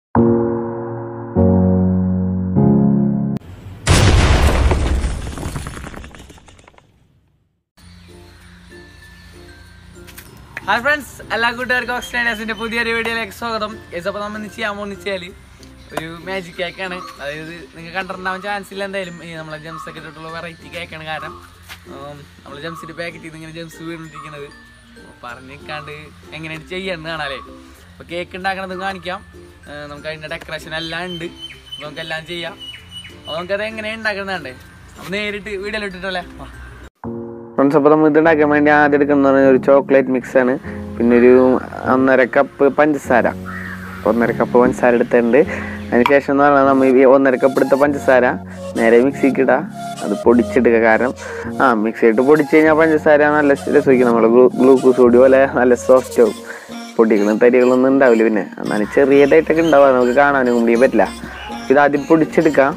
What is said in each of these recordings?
Hi friends എല്ലാ കൂട്ടുകാർക്കും ഓക്സിഡേഴ്സിന്റെ പുതിയൊരു വീഡിയോയിലേക്ക് സ്വാഗതം യെസ് അപ്പോൾ നമ്മൾ ഇന്ന് ചെയ്യാൻ പോകുന്ന വെച്ചാൽ ഒരു മാജിക് കേക്കാണ് അതായത് നിങ്ങൾ കണ്ടിട്ടുണ്ടാവാൻ ചാൻസ് ഇല്ല എന്തായാലും ഈ നമ്മളെ ജംസ് ഒക്കെ ഇട്ടിട്ടുള്ള വെറൈറ്റി കേക്കാണ് കാരണം നമ്മൾ ജംസിന്റെ പാക്കറ്റിൽ നിന്ന് ഇങ്ങനെ ജംസ് വീണിട്ടിരിക്കുന്നത് പറഞ്ഞിക്കാണ്ട് എങ്ങനെയാണ് ചെയ്യാന്ന് കാണാല്ലേ അപ്പോൾ കേക്ക് ഉണ്ടാക്കണത് കാണിക്കാം ആ, നമുക്ക് അതിൻ്റെ ഡെക്കറേഷൻ എല്ലാം ഉണ്ട് അപ്പോൾ നമുക്ക് എല്ലാം ചെയ്യാം അപ്പോൾ നമുക്കത് എങ്ങനെയാണ് ഉണ്ടാക്കുന്നതാണ്ടേ അപ്പോൾ നേരിട്ട് വീഡിയോയിൽ ഇട്ടിട്ടല്ലേ വാ ഫ്രണ്ട്സ് അപ്പോൾ നമ്മൾ ഇത് ഉണ്ടാക്കാൻ വേണ്ടി ആദ്യം എടുക്കുന്നത് ഒരു ചോക്ലേറ്റ് മിക്സ് ആണ് പിന്നെ ഒരു ഒന്നര കപ്പ് പഞ്ചസാര അപ്പോൾ ഒന്നര കപ്പ് പഞ്ചസാര എടുത്തിട്ടുണ്ട് അതിന് ശേഷം എന്ന് പറഞ്ഞാൽ നമ്മൾ ഈ ഒന്നര കപ്പ് എടുത്ത പഞ്ചസാര നേരെ മിക്സിക്ക് ഇടുക അത് പൊടിച്ചെടുക്കുക കാരണം ആ മിക്സി ഇട്ട് പൊടിച്ച് കഴിഞ്ഞാൽ പഞ്ചസാര നല്ല രസമായിരിക്കും നമ്മൾ ഗ്ലൂക്കോസ് പൊടി പോലെ നല്ല സോഫ്റ്റ് ആവും പൊടികളും തരികളൊന്നും ഉണ്ടാവില്ല പിന്നെ എന്നാലും ചെറിയതായിട്ടൊക്കെ ഉണ്ടാവുക നമുക്ക് കാണാനും കൂടി പറ്റില്ല ഇത് ആദ്യം പൊടിച്ചെടുക്കാം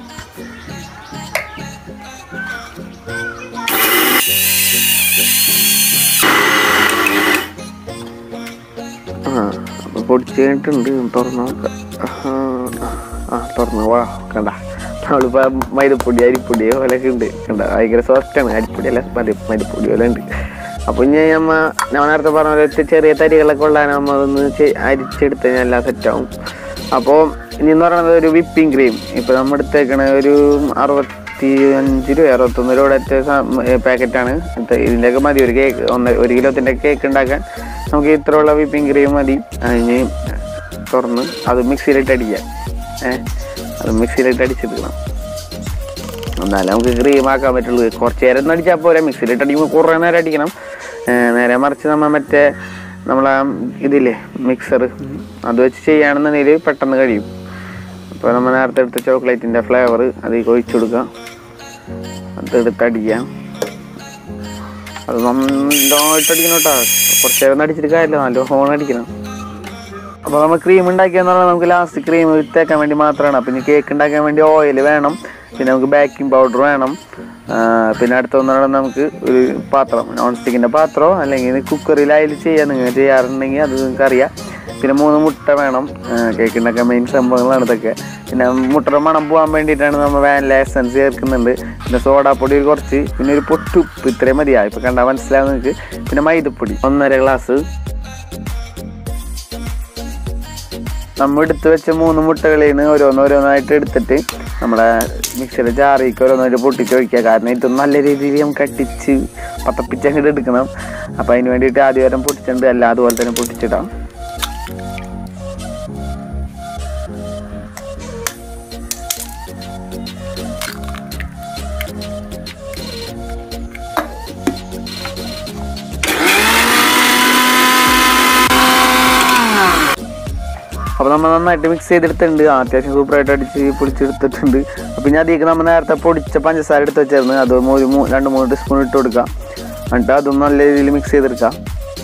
ആ അപ്പൊ പൊടിച്ച് കഴിഞ്ഞിട്ടുണ്ട് തുറന്ന് നോക്കാം ആഹാ. ആ തുറന്ന് വാ കണ്ട നമ്മളിപ്പോ മൈദപ്പൊടി അരിപ്പൊടി പോലെയൊക്കെ ഉണ്ട് കണ്ട ഭയങ്കര സോഫ്റ്റ് ആണ് അരിപ്പൊടി അല്ല മതി മരിപ്പൊടി പോലെ ഉണ്ട് അപ്പൊ ഇനി നമ്മ ഞാൻ നേരത്തെ പറഞ്ഞ പോലെ ചെ- ചെറിയ തരികളൊക്കെ ഉള്ളതാണ് നമ്മ അതൊന്ന് ചെ- അരിച്ചെടുത്ത് കഴിഞ്ഞാൽ എല്ലാം സെറ്റാവും അപ്പോൾ ഇനി എന്ന് പറയുന്നത് ഒരു വിപ്പിംഗ് ക്രീം ഇപ്പൊ നമ്മൾ എടുത്തേക്കണ ഒരു അറുപത്തി അഞ്ച് രൂപ അറുപത്തൊന്ന് രൂപയുടെ പാക്കറ്റാണ് ഇതിൻ്റെയൊക്കെ മതി ഒരു കേക്ക് ഒന്ന് ഒരു കിലോത്തിൻ്റെ കേക്ക് ഉണ്ടാക്കാൻ നമുക്ക് ഇത്രയുള്ള വിപ്പിംഗ് ക്രീം മതി അതിന് തുറന്ന് അത് മിക്സിയിലിട്ട് അടിക്കാം ഏഹ് അത് മിക്സിയിലിട്ട് അടിച്ചെടുക്കണം എന്നാലേ നമുക്ക് ക്രീം ആക്കാൻ പറ്റുള്ളൂ കുറച്ച് നേരം ഒന്നും അടിച്ചാൽ പോരാ മിക്സിയിലിട്ട് അടിക്കുമ്പോൾ കുറേ നേരം അടിക്കണം ഏഹ് നേരെ മറിച്ച് നമ്മൾ മറ്റേ നമ്മളെ ഇതില്ലേ മിക്സർ അത് വെച്ച് ചെയ്യുകയാണെന്നുണ്ടെങ്കിൽ പെട്ടെന്ന് കഴിയും അപ്പോൾ നമ്മൾ നേരത്തെ എടുത്ത ചോക്ലേറ്റിൻ്റെ ഫ്ലേവർ അതിൽ ഒഴിച്ചു കൊടുക്കാം അതെടുത്ത് അടിക്കാം അത് നല്ലോണം അടിക്കണം കേട്ടോ കുറച്ച് നേരം അടിച്ചിട്ട് കാര്യമില്ല നല്ല ഹോൺ അടിക്കണം അപ്പോൾ നമ്മൾ ക്രീം ഉണ്ടാക്കിയെന്ന് പറഞ്ഞാൽ നമുക്ക് ലാസ്റ്റ് ക്രീം തേക്കാൻ വേണ്ടി മാത്രമാണ് അപ്പം ഇനി കേക്ക് ഉണ്ടാക്കാൻ വേണ്ടി ഓയിൽ വേണം പിന്നെ നമുക്ക് ബേക്കിംഗ് പൗഡർ വേണം ആ, പിന്നെ അടുത്ത ഒന്നാണ് നമുക്ക് ഒരു പാത്രം നോൺ സ്റ്റിക്കിൻ്റെ പാത്രമോ അല്ലെങ്കിൽ കുക്കറിൽ അതിൽ ചെയ്യാൻ നിങ്ങൾ ചെയ്യാറുണ്ടെങ്കിൽ അത് നിങ്ങൾക്ക് അറിയാം പിന്നെ മൂന്ന് മുട്ട വേണം ആ, കേക്ക് ഉണ്ടാക്കാൻ മെയിൻ സംഭവങ്ങളാണ് ഇതൊക്കെ പിന്നെ മുട്ടയുടെ മണം പോകാൻ വേണ്ടിയിട്ടാണ് നമ്മൾ വാനില എസൻസ് ചേർക്കുന്നുണ്ട് പിന്നെ സോഡാപ്പൊടി ഒരു കുറച്ച് പിന്നെ ഒരു പൊട്ടുപ്പ് ഇത്രയും മതിയാ ഇപ്പം കണ്ടാൽ മനസ്സിലാവും നിങ്ങൾക്ക് പിന്നെ മൈദപ്പൊടി ഒന്നര ഗ്ലാസ് നമ്മൾ എടുത്ത് വെച്ച മൂന്ന് മുട്ടകളിൽ നിന്ന് ഓരോന്നോരോന്നായിട്ട് എടുത്തിട്ട് നമ്മുടെ മിക്സിയുടെ ജാറിക്ക് ഓരോന്നായിട്ട് പൊട്ടിച്ച് ഒഴിക്കുക കാരണം ഏറ്റവും നല്ല രീതിയിൽ നമുക്ക് അട്ടിച്ച് പത്തപ്പിച്ച് അങ്ങോട്ട് എടുക്കണം അപ്പം അതിന് വേണ്ടിയിട്ട് ആദ്യം വരം പൊട്ടിച്ചിട്ടുണ്ട് എല്ലാം അതുപോലെ തന്നെ പൊട്ടിച്ചിടാം അപ്പോൾ നമ്മൾ നന്നായിട്ട് മിക്സ് ചെയ്തെടുത്തിട്ടുണ്ട് ആ, അത്യാവശ്യം സൂപ്പറായിട്ട് അടിച്ച് പൊടിച്ചെടുത്തിട്ടുണ്ട് അപ്പോൾ ഇനി അതിലേക്ക് നമ്മൾ നേരത്തെ പൊടിച്ച പഞ്ചസാര എടുത്ത് വെച്ചായിരുന്നു അത് ഒരു മൂ രണ്ട് മൂന്ന് ടീസ്പൂൺ ഇട്ട് കൊടുക്കാം എന്നിട്ട് അതും നല്ല രീതിയിൽ മിക്സ് ചെയ്തെടുക്കാം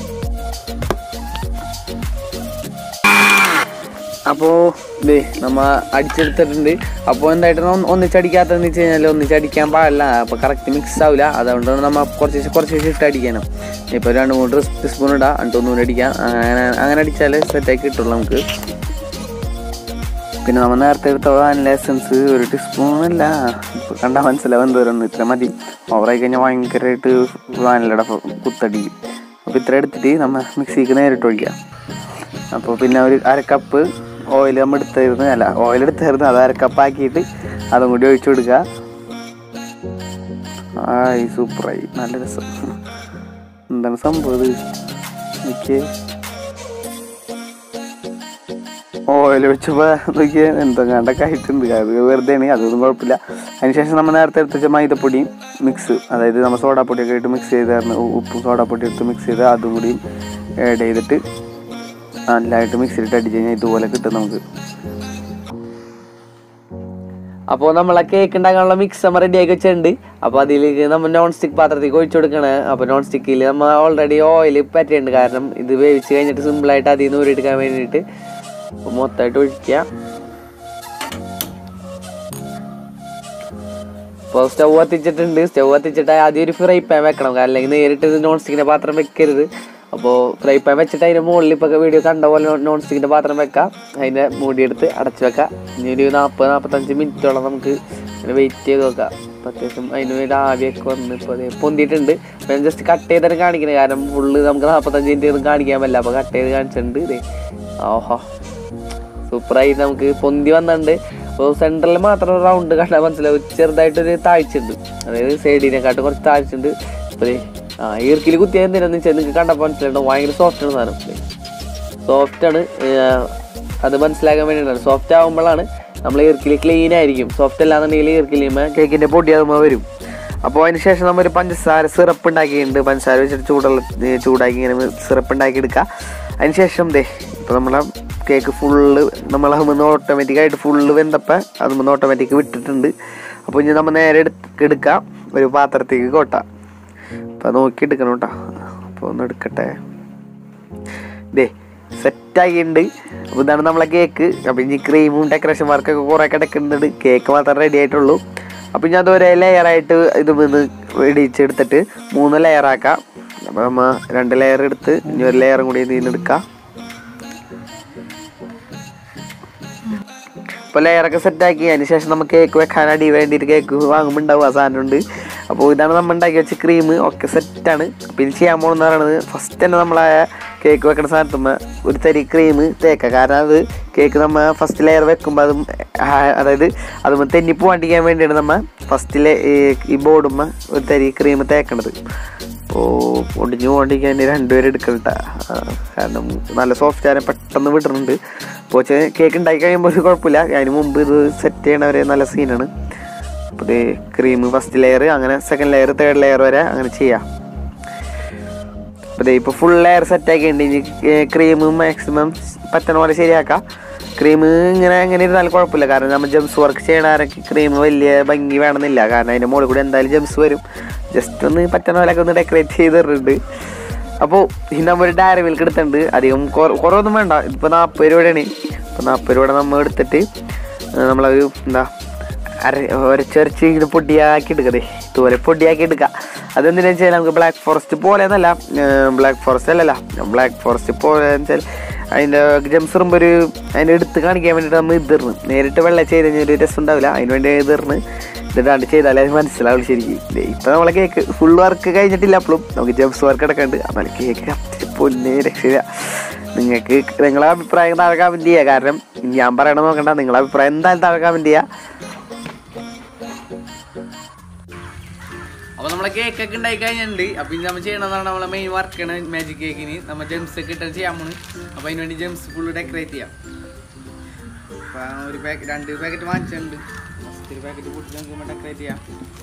അപ്പോൾ ഇതേ നമ്മ അടിച്ചെടുത്തിട്ടുണ്ട് അപ്പോൾ എന്തായിട്ട് ഒന്നിച്ചടിക്കാത്തതെന്ന് വെച്ച് കഴിഞ്ഞാൽ ഒന്നിച്ചടിക്കാൻ പാടില്ല അപ്പോൾ കറക്റ്റ് മിക്സ് ആവില്ല അതുകൊണ്ടാണ് നമ്മൾ കുറച്ച് കുറച്ച് ഇട്ട് അടിക്കണം ഇപ്പോൾ രണ്ട് മൂന്ന് ടീസ്പൂൺ ഇടാം എന്നിട്ട് ഒന്നുകൂടി അടിക്കാം അങ്ങനെ അങ്ങനെ അടിച്ചാൽ സെറ്റാക്കി കിട്ടുള്ളൂ നമുക്ക് പിന്നെ നമ്മൾ നേരത്തെ എടുത്ത വാനില എസൻസ് ഒരു ടീസ്പൂൺ അല്ല ഇപ്പോൾ കണ്ടാൽ മനസ്സിലാവും എന്തോരം ഇത്ര മതി ഓവറായി കഴിഞ്ഞാൽ ഭയങ്കരമായിട്ട് വാനിലയുടെ കുത്തടിക്കും അപ്പോൾ ഇത്ര എടുത്തിട്ട് നമ്മൾ മിക്സിക്ക് നേരിട്ട് ഒഴിക്കാം അപ്പോൾ പിന്നെ ഒരു അര കപ്പ് ഓയിൽ നമ്മൾ എടുത്തായിരുന്നു അല്ല ഓയിൽ എടുത്തായിരുന്നു അത് അര കപ്പ് ആക്കിയിട്ട് അതും കൂടി ഒഴിച്ചു കൊടുക്കുക ആയി സൂപ്പറായി നല്ല രസം എന്താണ് സംഭവം ഇത് എനിക്ക് ഓയിൽ വെച്ചപ്പോൾ നോക്കിയ എന്തെങ്ങാണ്ടൊക്കെ ആയിട്ടുണ്ട് അത് വെറുതെ ആണ് അതൊന്നും കുഴപ്പമില്ല അതിനുശേഷം നമ്മൾ നേരത്തെ എടുത്ത് വെച്ച മൈദപ്പൊടിയും മിക്സ് അതായത് നമ്മൾ സോഡാപ്പൊടിയൊക്കെ ഇട്ട് മിക്സ് ചെയ്തായിരുന്നു ഉപ്പും സോഡാപ്പൊടി എടുത്ത് മിക്സ് ചെയ്ത് അതും കൂടി ആഡ് ചെയ്തിട്ട് നല്ലതായിട്ട് മിക്സിയിലിട്ട് അടിച്ച് കഴിഞ്ഞാൽ ഇതുപോലെ കിട്ടും നമുക്ക് അപ്പോൾ നമ്മളെ കേക്ക് ഉണ്ടാക്കാനുള്ള മിക്സ് നമ്മൾ റെഡി ആക്കി വെച്ചിട്ടുണ്ട് അപ്പോൾ അതിലേക്ക് നമ്മൾ നോൺ സ്റ്റിക്ക് പാത്രത്തിൽ ഒഴിച്ചു കൊടുക്കണേ അപ്പോൾ നോൺ സ്റ്റിക്കിൽ നമ്മൾ ഓൾറെഡി ഓയിൽ പറ്റിയിട്ടുണ്ട് കാരണം ഇത് വേവിച്ച് കഴിഞ്ഞിട്ട് സിമ്പിളായിട്ട് അതിൽ നിന്ന് ഊരിയെടുക്കാൻ വേണ്ടിയിട്ട് അപ്പോൾ മൊത്തമായിട്ട് ഒഴിക്കുക അപ്പോൾ സ്റ്റവ് കത്തിച്ചിട്ടുണ്ട് സ്റ്റവ് കത്തിച്ചിട്ട് ആദ്യം ഒരു ഫ്രൈ പാൻ വെക്കണം കാരണം അല്ലെങ്കിൽ നേരിട്ട് ഇത് നോൺ സ്റ്റിക്കിൻ്റെ പാത്രം വെക്കരുത് അപ്പോൾ ഫ്രൈ പാൻ വെച്ചിട്ട് അതിൻ്റെ മുകളിൽ ഇപ്പോൾ വീഡിയോ കണ്ട പോലെ നോൺ സ്റ്റിക്കിൻ്റെ പാത്രം വെക്കാം അതിൻ്റെ മൂടിയെടുത്ത് അടച്ച് വെക്കാം ഇനി ഒരു നാൽപ്പത് നാൽപ്പത്തഞ്ച് മിനിറ്റോളം നമുക്ക് ഇങ്ങനെ വെയിറ്റ് ചെയ്ത് വെക്കാം അപ്പോൾ അത്യാവശ്യം അതിന് ഒരു ആവിയൊക്കെ വന്ന് ഇപ്പോൾ അത് പൊന്തിയിട്ടുണ്ട് അപ്പോൾ ഞാൻ ജസ്റ്റ് കട്ട് ചെയ്തിട്ട് കാണിക്കുന്നത് കാരണം ഫുള്ള് നമുക്ക് നാൽപ്പത്തഞ്ച് മിനിറ്റ് ഒന്നും കാണിക്കാൻ പറ്റില്ല അപ്പോൾ കട്ട് ചെയ്ത് കാണിച്ചിട്ടുണ്ട് ഇതേ ഓഹോ സൂപ്പറായി നമുക്ക് പൊന്തി വന്നിട്ടുണ്ട് അപ്പോൾ സെൻറ്ററിൽ മാത്രം റൗണ്ട് കണ്ടാൽ മനസ്സിലാവും ചെറുതായിട്ടൊരു താഴ്ചയുണ്ട് അതായത് സൈഡിനെക്കാട്ട് കുറച്ച് താഴ്ചയുണ്ട് അപ്പോൾ ദേ, ആ ഈർക്കിൽ കുത്തിയാൽ എന്തിനാന്ന് വെച്ചാൽ നിങ്ങൾക്ക് കണ്ടപ്പോൾ മനസ്സിലായിട്ടുണ്ടാവും ഭയങ്കര സോഫ്റ്റാണ് സാധനം സോഫ്റ്റാണ് അത് മനസ്സിലാക്കാൻ വേണ്ടിയിട്ടാണ് സോഫ്റ്റ് ആകുമ്പോഴാണ് നമ്മൾ ഈർക്കിൽ ക്ലീൻ ആയിരിക്കും സോഫ്റ്റ് അല്ലാന്നുണ്ടെങ്കിൽ ഈർക്കിലിമ കേക്കിൻ്റെ പൊടി അതുമ്പോൾ വരും അപ്പോൾ അതിന് ശേഷം നമ്മൾ ഒരു പഞ്ചസാര സിറപ്പ് ഉണ്ടാക്കിയിട്ടുണ്ട് പഞ്ചസാര വെച്ചിട്ട് ചൂടുള്ള ഏ, ചൂടാക്കി ഇങ്ങനെ സിറപ്പ് ഉണ്ടാക്കി എടുക്കുക അതിന് ശേഷം ദേ ഇപ്പോൾ നമ്മളെ കേക്ക് ഫുള്ള് നമ്മൾ അതുമെന്ന് ഓട്ടോമാറ്റിക്കായിട്ട് ഫുള്ള് വെന്തപ്പോൾ അതുമെന്ന് ഓട്ടോമാറ്റിക് വിട്ടിട്ടുണ്ട് അപ്പോൾ ഇനി നമ്മൾ നേരെ എടുത്ത് എടുക്കാം ഒരു പാത്രത്തേക്ക് കൊട്ടാം അപ്പോൾ നോക്കി എടുക്കണം കേട്ടോ അപ്പോൾ ഒന്ന് എടുക്കട്ടെ ദേ സെറ്റാക്കിയിട്ടുണ്ട് അപ്പോൾ ഇതാണ് നമ്മളെ കേക്ക് അപ്പോൾ ഇനി ക്രീമും ഡെക്കറേഷൻ വർക്കൊക്കെ കുറേ കിടക്കുന്നുണ്ട് കേക്ക് മാത്രം റെഡി ആയിട്ടുള്ളൂ അപ്പോൾ ഞാൻ അത് ഒരേ ലെയറായിട്ട് ഇത് നിന്ന് ഇടിച്ചെടുത്തിട്ട് മൂന്ന് ലെയറാക്കാം അപ്പോൾ നമ്മൾ രണ്ട് ലെയർ എടുത്ത് ഇനി ഒരു ലെയറും കൂടി ഇതിൽ നിന്ന് എടുക്കാം ഇപ്പോൾ ലെയറൊക്കെ സെറ്റാക്കി അതിന് ശേഷം നമുക്ക് കേക്ക് വെക്കാൻ അടി വേണ്ടിയിട്ട് കേക്ക് വാങ്ങുമ്പോൾ ഉണ്ടാവും ആ സാധനം ഉണ്ട് അപ്പോൾ ഇതാണ് നമ്മൾ ഉണ്ടാക്കി വെച്ച ക്രീം ഒക്കെ സെറ്റാണ് അപ്പോൾ ഇത് ചെയ്യാൻ പോകുന്നത് പറയുന്നത് ഫസ്റ്റ് തന്നെ നമ്മളെ കേക്ക് വെക്കുന്ന സാധനത്തുമ്പോൾ ഒരു തരി ക്രീം തേക്കുക കാരണം അത് കേക്ക് നമ്മൾ ഫസ്റ്റ് ലെയർ വെക്കുമ്പോൾ അതും ആ, അതായത് അതുമ്പോൾ തെന്നി പോവാണ്ടിരിക്കാൻ വേണ്ടിയാണ് നമ്മൾ ഫസ്റ്റിലെ ഈ ബോർഡുമ്പോൾ ഒരു തരി ക്രീം തേക്കണത് അപ്പോൾ ഒടിഞ്ഞു പോകാണ്ടിരിക്കാൻ വേണ്ടി രണ്ടുപേരും എടുക്കണ്ട കാരണം നല്ല സോഫ്റ്റ് ആണ് പെട്ടെന്ന് വിടുന്നുണ്ട് അപ്പോൾ കേക്ക് ഉണ്ടാക്കി കഴിയുമ്പോൾ ഒരു കുഴപ്പമില്ല അതിന് മുമ്പ് ഇത് സെറ്റ് ചെയ്യണവരെ നല്ല സീനാണ് അപ്പോൾ ഇത് ക്രീം ഫസ്റ്റ് ലെയർ അങ്ങനെ സെക്കൻഡ് ലെയർ തേർഡ് ലെയർ വരെ അങ്ങനെ ചെയ്യാം അപ്പോൾ ഇപ്പോൾ ഫുൾ ലെയർ സെറ്റ് ആക്കിയിട്ടുണ്ട് ഇനി ക്രീം മാക്സിമം പറ്റണ പോലെ ശരിയാക്കാം ക്രീം ഇങ്ങനെ എങ്ങനെ ഇരുന്നാലും കുഴപ്പമില്ല കാരണം നമ്മൾ ജംസ് വർക്ക് ചെയ്യണവരൊക്കെ ക്രീം വലിയ ഭംഗി വേണമെന്നില്ല കാരണം അതിൻ്റെ മുകളിൽ കൂടി എന്തായാലും ജംസ് വരും ജസ്റ്റ് ഒന്ന് പറ്റണ പോലെയൊക്കെ ഒന്ന് ഡെക്കറേറ്റ് ചെയ്തിട്ടുണ്ട് അപ്പോൾ ഈ നമ്മൾ ഒരു ഡയറി മിൽക്ക് എടുത്തിട്ടുണ്ട് അധികം കുറ- കുറവൊന്നും വേണ്ട ഇപ്പോൾ നാൽപ്പത് രൂപയുടെയാണ് ഇപ്പോൾ നാൽപ്പത് രൂപയുടെ നമ്മൾ എടുത്തിട്ട് ഏഹ് നമ്മളത് എന്താ അര ഒരച്ചരച്ച് ഇത് പൊടിയാക്കി എടുക്കതേ ഇതുപോലെ പൊടിയാക്കി എടുക്കുക അതെന്തിനാ വെച്ചാൽ നമുക്ക് ബ്ലാക്ക് ഫോറസ്റ്റ് പോലെ എന്നല്ല ബ്ലാക്ക് ഫോറസ്റ്റ് അല്ലല്ല ബ്ലാക്ക് ഫോറസ്റ്റ് പോലെ വെച്ചാൽ അതിൻ്റെ ജംസ് ഇറുമ്പോൾ ഒരു അതിൻ്റെ എടുത്ത് കാണിക്കാൻ വേണ്ടിയിട്ട് നമ്മൾ ഇതിർന്ന് നേരിട്ട് വെള്ളം ചെയ്ത് കഴിഞ്ഞാൽ ഒരു രസം ഉണ്ടാവില്ല അതിന് വേണ്ടി ഇതിർന്ന് ഇതിടാണ്ട് ചെയ്താലേ അത് മനസ്സിലാവുള്ളൂ ശരിക്കും ദേ ഇപ്പം നമ്മളെ കേക്ക് ഫുൾ വർക്ക് കഴിഞ്ഞിട്ടില്ല അപ്പോഴും നമുക്ക് ജംസ് വർക്ക് എടുക്കാണ്ട് എന്നാലും കേക്ക് പൊന്നെ രക്ഷയില്ല നിങ്ങൾക്ക് നിങ്ങളെ അഭിപ്രായം താഴെ കമൻറ്റ് ചെയ്യുക കാരണം ഞാൻ പറയണത് നോക്കണ്ട നിങ്ങളെ അഭിപ്രായം എന്തായാലും താഴെ കമൻറ്റ് ചെയ്യുക അപ്പൊ നമ്മളെ കേക്ക് ഒക്കെ ഉണ്ടായി കഴിഞ്ഞിട്ടുണ്ട് അപ്പൊ ഇനി നമ്മൾ ചെയ്യണമെന്നാണ് നമ്മളെ മെയിൻ വർക്കാണ് മാജിക് കേക്കിന് നമ്മൾ ജെംസ് ഒക്കെ ഇട്ട് ചെയ്യാൻ പോണ് അപ്പൊ അതിന് വേണ്ടി ജെംസ് ഫുള്ള് ഡെക്കറേറ്റ് ചെയ്യാം അപ്പൊ ഒരു പാക്കറ്റ് രണ്ട് പാക്കറ്റ് വാങ്ങിച്ചിട്ടുണ്ട് ഫസ്റ്റ് ഒരു പാക്കറ്റ് പൊട്ടി നമുക്ക് ഡെക്കറേറ്റ് ചെയ്യാം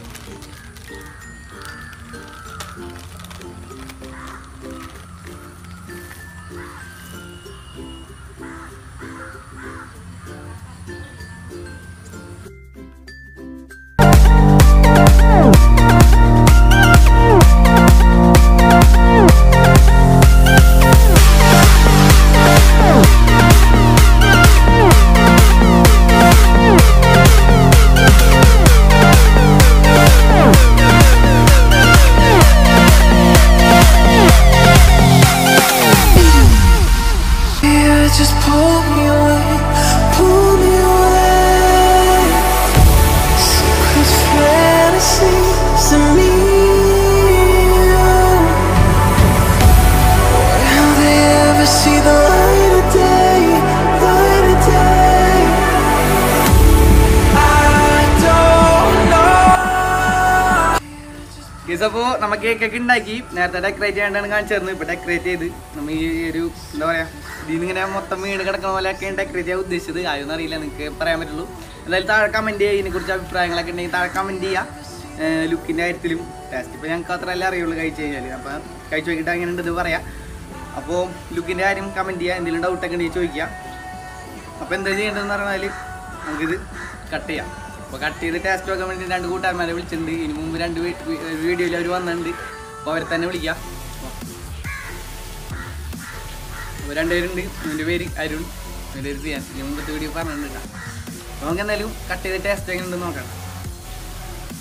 Yeah, just pull me away, pull me away. Secret fantasies of me. Will they ever see the light of day? Light of day? I don't know. ഗീസ് അപ്പോൾ നമ്മൾ cake ഒക്കെ ഉണ്ടാക്കി നേരത്തെ ഡെക്കറേറ്റ് ചെയ്യാണ്ടാണ് കാണിച്ചു തരുന്നത് ഇപ്പൊ ഡെക്കറേറ്റ് ചെയ്ത് നമ്മൾ ഈ ഒരു എന്താ പറയാ ഇതിന് ഇങ്ങനെ മൊത്തം വീണ് കിടക്കണ പോലെയൊക്കെ ഡെക്കറേറ്റ് ചെയ്യാൻ ഉദ്ദേശിച്ചത് ആയൊന്നും അറിയില്ല നിങ്ങൾക്ക് പറയാൻ പറ്റുള്ളൂ എന്തായാലും താഴെ കമന്റ് ചെയ്യുക ഇതിനെ കുറിച്ച് അഭിപ്രായങ്ങളൊക്കെ ഉണ്ടെങ്കിൽ താഴെ കമന്റ് ചെയ്യുക ലുക്കിന്റെ കാര്യത്തിലും ടേസ്റ്റ് ഇപ്പൊ ഞങ്ങൾക്ക് അത്രയല്ലേ അറിയുള്ളൂ കഴിച്ചു കഴിഞ്ഞാൽ അപ്പൊ കഴിച്ചു നോക്കിയിട്ട് അങ്ങനെ ഉണ്ട് ഇത് പറയാം അപ്പോൾ ലുക്കിന്റെ കാര്യം കമന്റ് ചെയ്യുക എന്തെങ്കിലും ഡൗട്ടൊക്കെ ഉണ്ടെങ്കിൽ ചോദിക്കുക അപ്പോൾ എന്താ ചെയ്യേണ്ടതെന്ന് പറഞ്ഞാൽ നമുക്കിത് കട്ട് ചെയ്യാം അപ്പോൾ കട്ട് ചെയ്ത് ടേസ്റ്റ് നോക്കാൻ വേണ്ടി രണ്ട് കൂട്ടുകാരന്മാരെ വിളിച്ചിട്ടുണ്ട് ഇനി മുമ്പ് രണ്ട് വീഡിയോയിൽ അവർ വന്നിട്ടുണ്ട് അപ്പോൾ അവരെ തന്നെ വിളിക്കാം അപ്പോൾ രണ്ടുപേരുണ്ട് എൻ്റെ പേര് അരുൺ എൻ്റെ പേര് സിയാൻ ഇനി മുമ്പത്തെ വീഡിയോ പറഞ്ഞിട്ടുണ്ട് കേട്ടോ അപ്പോൾ നമുക്ക് എന്തായാലും കട്ട് ചെയ്ത് ടേസ്റ്റ് എങ്ങനെ ഉണ്ടെന്ന് നോക്കാം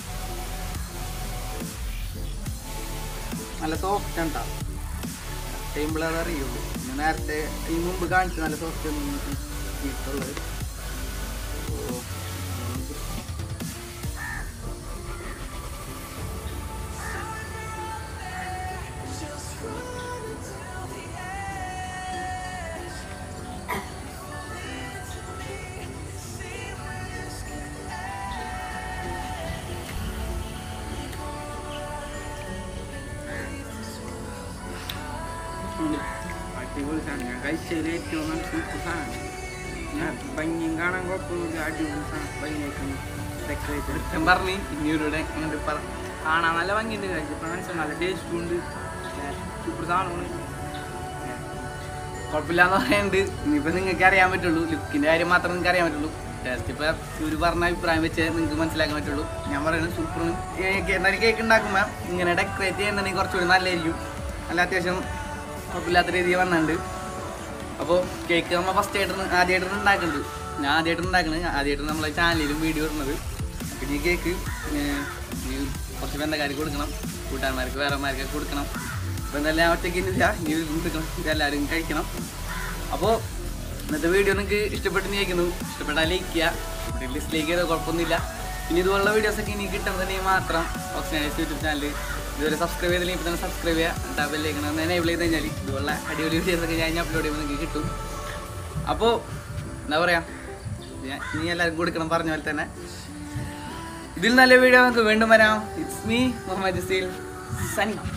നല്ല സോഫ്റ്റ് ആണ് കേട്ടോ ടൈമിൾ അത് അറിയുള്ളൂ ഞാൻ നേരത്തെ ഈ മുമ്പ് കാണിച്ചു നല്ല സോഫ്റ്റ് കിട്ടുള്ളത് അടിപൊളി സാധനം ഞാൻ കഴിച്ചതിൽ ഏറ്റവും നല്ല സൂപ്പർ സാധനം ഞാൻ ഭംഗിയും കാണാൻ കുഴപ്പമൊന്നുമില്ല അടിപൊളി സാധനം ഭംഗിയായിട്ട് ഡെക്കറേറ്റ് ഞാൻ പറഞ്ഞു ഇനിയൊരു ഇങ്ങോട്ട് പറ കാണാൻ നല്ല ഭംഗിയുണ്ട് കഴിച്ചപ്പോൾ മനസ്സിൽ നല്ല ടേസ്റ്റും ഉണ്ട് സൂപ്പർ സാധനമാണ് കുഴപ്പമില്ലാന്ന് പറയുന്നുണ്ട് ഇനിയിപ്പോൾ നിങ്ങൾക്ക് അറിയാൻ പറ്റുള്ളൂ ലുക്കിൻ്റെ കാര്യം മാത്രമേ നിങ്ങൾക്ക് അറിയാൻ പറ്റുള്ളൂ ടേസ്റ്റ് ഇപ്പോൾ ഒരു പറഞ്ഞ അഭിപ്രായം വെച്ച് നിങ്ങൾക്ക് മനസ്സിലാക്കാൻ പറ്റുള്ളൂ ഞാൻ പറയുന്നത് സൂപ്പറും എന്തായാലും കേക്ക് ഉണ്ടാക്കുമ്പോൾ ഇങ്ങനെ ഡെക്കറേറ്റ് ചെയ്യുന്നുണ്ടെങ്കിൽ കുറച്ചുകൂടി നല്ലതായിരിക്കും നല്ല അത്യാവശ്യം കുഴപ്പമില്ലാത്ത രീതിയിൽ വന്നിട്ടുണ്ട് അപ്പോൾ കേക്ക് നമ്മൾ ഫസ്റ്റ് ആയിട്ട് ആദ്യമായിട്ട് ഉണ്ടാക്കുന്നുണ്ട് ഞാൻ ആദ്യമായിട്ട് ഉണ്ടാക്കുന്നത് ആദ്യമായിട്ട് നമ്മളെ ചാനലിലും വീഡിയോ ഇടുന്നത് അപ്പം ഈ കേക്ക് ഏർ, ഈ കുറച്ച് ബന്ധക്കാർക്ക് കൊടുക്കണം കൂട്ടുകാരന്മാർക്ക് വേറെമാർക്കൊക്കെ കൊടുക്കണം അപ്പോൾ എന്തായാലും ഞാൻ ഒറ്റയ്ക്ക് ഇന്നില്ല ഇനി ഇത് കൊടുക്കണം ഇതെല്ലാവരും കഴിക്കണം അപ്പോൾ ഇന്നത്തെ വീഡിയോ നിങ്ങൾക്ക് ഇഷ്ടപ്പെട്ടു ചോദിക്കുന്നു ഇഷ്ടപ്പെട്ടാൽ ലൈക്ക് ചെയ്യുക ഡിസ്ലൈക്ക് ചെയ്താൽ കുഴപ്പമൊന്നുമില്ല ഇനി ഇതുപോലുള്ള വീഡിയോസൊക്കെ ഇനി കിട്ടുന്നതിന് മാത്രം ഓക്സിജനൈസ് യൂട്യൂബ് ചാനൽ ഇതുവരെ സബ്സ്ക്രൈബ് ചെയ്തില്ലെങ്കിൽ ഇപ്പോൾ തന്നെ സബ്സ്ക്രൈബ് ചെയ്യുക എന്നിട്ട് ആ ബെല്ലേക്ക് ഒന്ന് എനേബിൾ ചെയ്ത് കഴിഞ്ഞാൽ ഇതുപോലുള്ള അടിപൊളി വീഡിയോസൊക്കെ ഞാൻ അപ്ലോഡ് ചെയ്യുമ്പോൾ നിങ്ങൾക്ക് കിട്ടും അപ്പോൾ എന്താ പറയുക ഞാൻ ഇനി എല്ലാവർക്കും കൊടുക്കണം പറഞ്ഞ പോലെ തന്നെ ഇതിൽ നല്ല വീഡിയോ നമുക്ക് വീണ്ടും വരാം ഇറ്റ്സ് മീ മുഹമ്മദ് ജസീൽ സനി